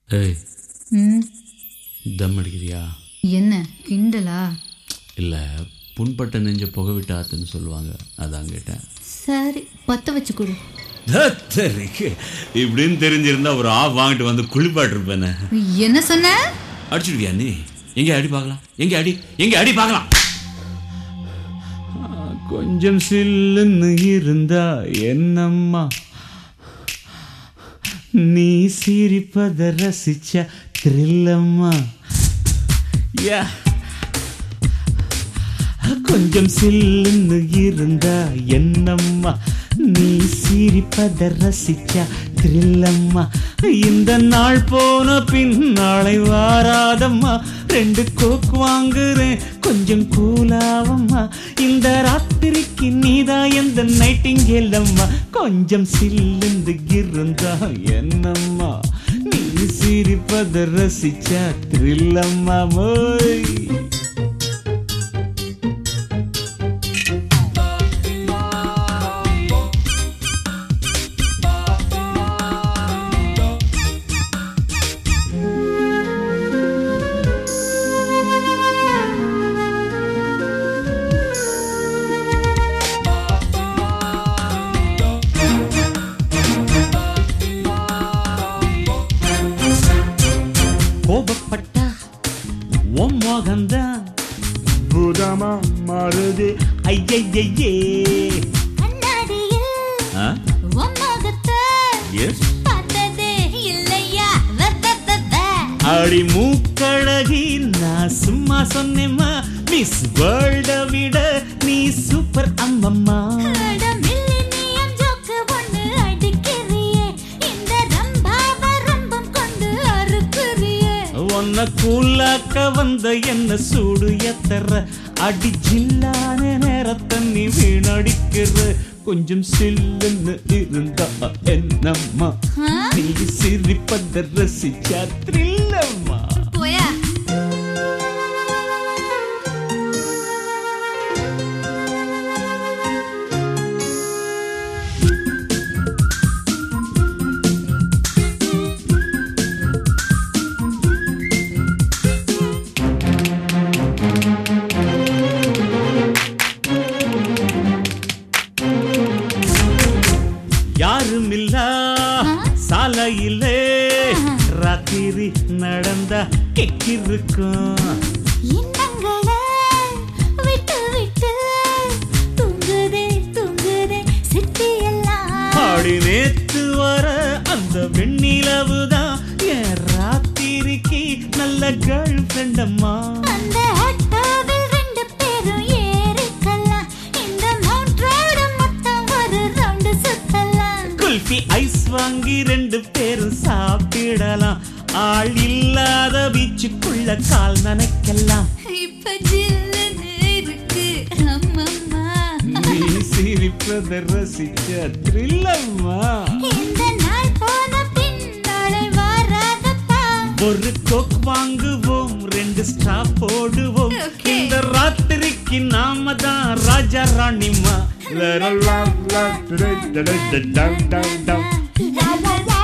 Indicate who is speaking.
Speaker 1: ஏய்
Speaker 2: ம்
Speaker 1: தம் அடிக்கிறியா
Speaker 2: என்ன கிண்டலா
Speaker 1: இல்லை புண்பட்ட நெஞ்ச புகை விட்டு ஆத்துன்னு சொல்லுவாங்க அதான் கேட்டேன்
Speaker 2: சரி பத்த வச்சு கொடு
Speaker 1: தத்தரிக்கு இப்படின்னு தெரிஞ்சிருந்தா ஒரு ஆஃப் வாங்கிட்டு வந்து குளிப்பாட்டிருப்பேனே
Speaker 2: என்ன சொன்ன
Speaker 1: அடிச்சிடுவியா நீ எங்க அடி பார்க்கலாம் எங்க அடி எங்க அடி பார்க்கலாம் கொஞ்சம் சில்லுன்னு இருந்தா என்னம்மா நீ சிரிப்பத ரசிச்ச த்ரில்லம்மா யா கொஞ்சம் சில்லுன்னு இருந்தா என்னம்மா நீ சிரிப்பத ரசிச்சா த்ரில்லம்மா இந்த நாள் போன பின் நாளை வாராதம்மா ரெண்டு கோக் வாங்குறேன் கொஞ்சம் கூலாவம்மா இந்த ராத்திரிக்கு நீதான் எந்த நைட்டிங்கேலம்மா கொஞ்சம் சில்லுந்து இருந்தா என்னம்மா நீ சிரிப்பத ரசிச்சா த்ரில்லம்மா மோய் கோபப்பட்டா உன் மோகம்தான் பூதமா மாறுது ஐயையே
Speaker 2: கண்ணாடியில்
Speaker 1: ஆ
Speaker 2: உன் முகத்தை
Speaker 1: எஸ்
Speaker 2: பார்த்ததே இல்லையா வ, வ, வ, வ.
Speaker 1: அடி மூக்கழகி நான் சும்மா சொன்னேம்மா மிஸ் வேர்ல்ட விட நீ சூப்பர் அம்மம்மா
Speaker 2: அட millennium joke ஒண்ணு அடிக்கிறியே. இந்த ரம்பாவ ரம்பம் கொண்டு அறுக்குறியே.
Speaker 1: உன்னை கூலாக்க வந்த என்ன சூடு எத்தற அடி ஜில்லான நேரத்தை நீ வீணடிக்கிற கொஞ்சம் சில்லுன்னு இருந்தா என்னம்மா
Speaker 2: ஆ?
Speaker 1: நீ சிரிப்பத ரசிச்சா த்ரில்லம்மா
Speaker 2: போயா
Speaker 1: யாரும் இல்ல சாலையிலே ராத்திரி நடந்தா கெக்கிருக்கும்
Speaker 2: எண்ணங்களை விட்டு விட்டு தூங்குதே தூங்குதே சிட்டியெல்லாம்
Speaker 1: ஆடி நேத்து வர அந்த வெண்ணிலவுதான் என் ராத்திரிக்கு நல்ல கேர்ள் ஃப்ரெண்டம்மா
Speaker 2: அந்த ஆட்டோவில் ரெண்டு பேரும் ஏறிக்கலாம் இந்த மவுண்ட் ரோடு மொத்தம் ஒரு ரவுண்டு சுத்தலாம்
Speaker 1: குல்ஃபி ஐஸ் வாங்கி ரெண்டு பேரும் சாப்பிடலாம் ஆள் இல்லாத பீச்சுக்குள்ள கால் நனைக்கலாம்
Speaker 2: இப்ப ஜில்லுன்னு இருக்கு அம்மம்மா
Speaker 1: நீ சிரிப்பத ரசிச்ச த்ரில்லம்மா
Speaker 2: இந்த நாள் போன பின் நாளை வராதப்பா
Speaker 1: ஒரு கோக் வாங்குவோம் ரெண்டு ஸ்டா போடுவோம்
Speaker 2: Okay.
Speaker 1: இந்த ராத்திரிக்கு நாம தான் ராஜா ராணிமா
Speaker 2: லா, லா, லா,